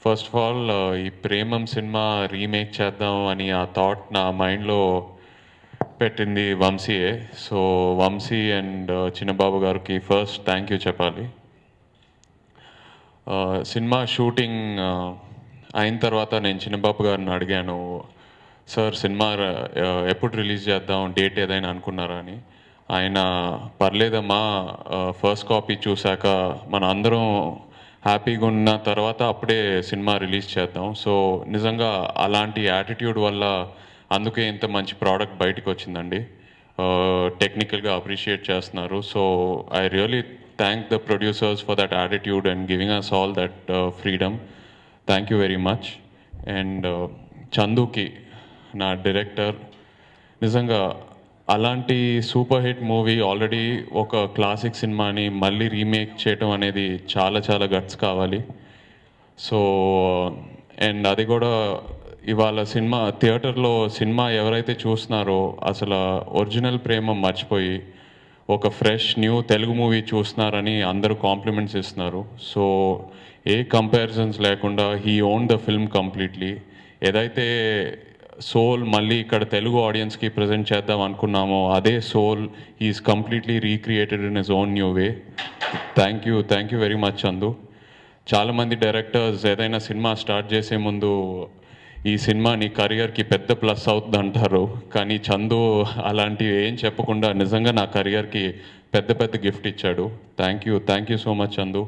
first of all ఈ Premam cinema remake చేద్దాం అని ఆ థాట్ నా మైండ్లో పెట్టింది వంశీయే సో వంశీ అండ్ చిన్నబాబు గారికి ఫస్ట్ థ్యాంక్ యూ చెప్పాలి ఆ, సినిమా షూటింగ్ ఆ, అయిన తర్వాత నేను చిన్నబాబు గారిని అడిగాను సార్ సినిమా ఆ, ఎప్పుడు రిలీజ్ చేద్దాం డేట్ ఏదైనా అనుకున్నారా అని ఆయన పర్లేదమ్మా ఫస్ట్ కాపీ చూశాక మన అందరం హ్యాపీగా ఉన్న తర్వాత అప్పుడే సినిమా రిలీజ్ చేద్దాం సో నిజంగా అలాంటి యాటిట్యూడ్ వల్ల అందుకే ఇంత మంచి ప్రోడక్ట్ బయటకు వచ్చిందండి టెక్నికల్గా అప్రిషియేట్ చేస్తున్నారు so I really thank the producers for that attitude and giving us all that freedom thank you very much and చందుకి నా డైరెక్టర్ నిజంగా అలాంటి సూపర్ హిట్ మూవీ ఆల్రెడీ ఒక క్లాసిక్ సినిమాని మళ్ళీ రీమేక్ చేయటం అనేది చాలా చాలా గట్స్ కావాలి సో అండ్ అది కూడా ఇవాళ సినిమా థియేటర్లో సినిమా ఎవరైతే చూస్తున్నారో అసలు ఒరిజినల్ ప్రేమ మర్చిపోయి ఒక ఫ్రెష్ న్యూ తెలుగు మూవీ చూస్తున్నారని అందరూ కాంప్లిమెంట్స్ ఇస్తున్నారు సో ఏ కంపారిజన్స్ లేకుండా he own the film completely ఏదైతే సోల్ మళ్ళీ ఇక్కడ తెలుగు ఆడియన్స్కి ప్రజెంట్ చేద్దాం అనుకున్నామో అదే soul is completely recreated in its own new way thank you thank you very much అందు చాలామంది డైరెక్టర్స్ ఏదైనా సినిమా స్టార్ట్ చేసే ముందు ఈ సినిమా నీ కెరియర్కి పెద్ద ప్లస్ అవుతుంది అంటారు కానీ చందు అలాంటివి ఏం చెప్పకుండా నిజంగా నా కెరియర్కి పెద్ద పెద్ద గిఫ్ట్ ఇచ్చాడు thank you thank you so much Chandu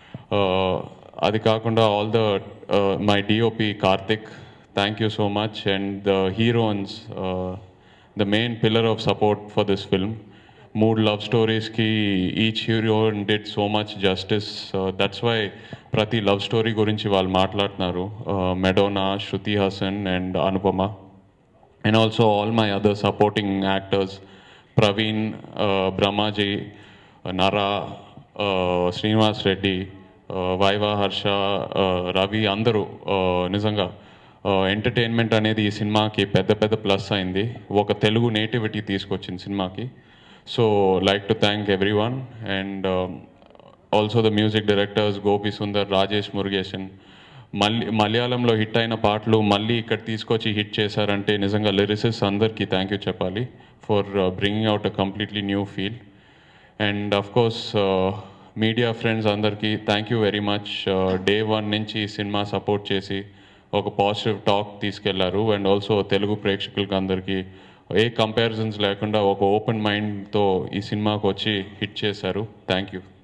అది కాకుండా all the my DOP Karthik thank you so much and the heroines the main pillar of support for this film మూడు లవ్ స్టోరీస్కి each hero did so much justice that's why ప్రతి love story గురించి వాళ్ళు మాట్లాడుతున్నారు Madonna Shruti Haasan and Anupama and also all my other supporting actors Praveen Brahmaji Nara Srinivas Reddy Viva Harsha Ravi అందరూ నిజంగా entertainment అనేది ఈ సినిమాకి పెద్ద పెద్ద ప్లస్ అయింది ఒక తెలుగు నేటివిటీ తీసుకొచ్చింది సినిమాకి so like to thank everyone and also the music directors Gopi Sundar Rajesh Murugesan మళ్ళీ మలయాళంలో హిట్ అయిన పాటలు మళ్ళీ ఇక్కడ తీసుకొచ్చి హిట్ చేశారంటే నిజంగా లిరిసిస్ అందరికీ థ్యాంక్ యూ చెప్పాలి for bringing out a completely new feel and of course media friends అందరికీ thank you very much day one నుంచి ఈ సినిమా సపోర్ట్ చేసి ఒక పాజిటివ్ టాక్ తీసుకెళ్లారు అండ్ ఆల్సో తెలుగు ప్రేక్షకులకి అందరికీ ఏ కంపారిజన్స్ లేకుండా ఒక ఓపెన్ మైండ్తో ఈ సినిమాకి వచ్చి హిట్ చేశారు థ్యాంక్ యూ